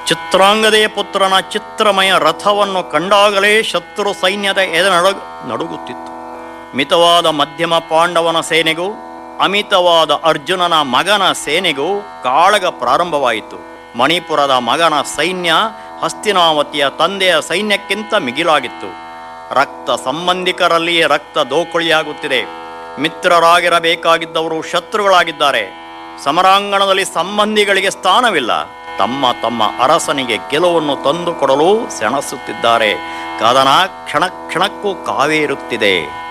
ಚಿತ್ರಾಂಗದೆಯ ಪುತ್ರನ ಚಿತ್ರಮಯ ರಥವನ್ನು ಕಂಡಾಗಲೇ ಶತ್ರು ಸೈನ್ಯದ ಎದೆ ನಡಗು ನಡುಗುತ್ತಿತ್ತು ಮಿತವಾದ ಮಧ್ಯಮ ಪಾಂಡವನ ಸೇನೆಗೂ ಅಮಿತವಾದ ಅರ್ಜುನನ ಮಗನ ಸೇನೆಗೂ ಕಾಳಗ ಪ್ರಾರಂಭವಾಯಿತು ಮಣಿಪುರದ ಮಗನ ಸೈನ್ಯ ಹಸ್ತಿನಾವತಿಯ ತಂದೆಯ ಸೈನ್ಯಕ್ಕಿಂತ ಮಿಗಿಲಾಗಿತ್ತು ರಕ್ತ ಸಂಬಂಧಿಕರಲ್ಲಿಯೇ ರಕ್ತ ದೋಕುಳಿಯಾಗುತ್ತಿದೆ ಮಿತ್ರರಾಗಿರಬೇಕಾಗಿದ್ದವರು ಶತ್ರುಗಳಾಗಿದ್ದಾರೆ ಸಮರಾಂಗಣದಲ್ಲಿ ಸಂಬಂಧಿಗಳಿಗೆ ಸ್ಥಾನವಿಲ್ಲ ತಮ್ಮ ತಮ್ಮ ಅರಸನಿಗೆ ಗೆಲುವನ್ನು ತಂದುಕೊಡಲು ಸೆಣಸುತ್ತಿದ್ದಾರೆ ಕದನ ಕ್ಷಣ ಕ್ಷಣಕ್ಕೂ ಕಾವೇರುತ್ತಿದೆ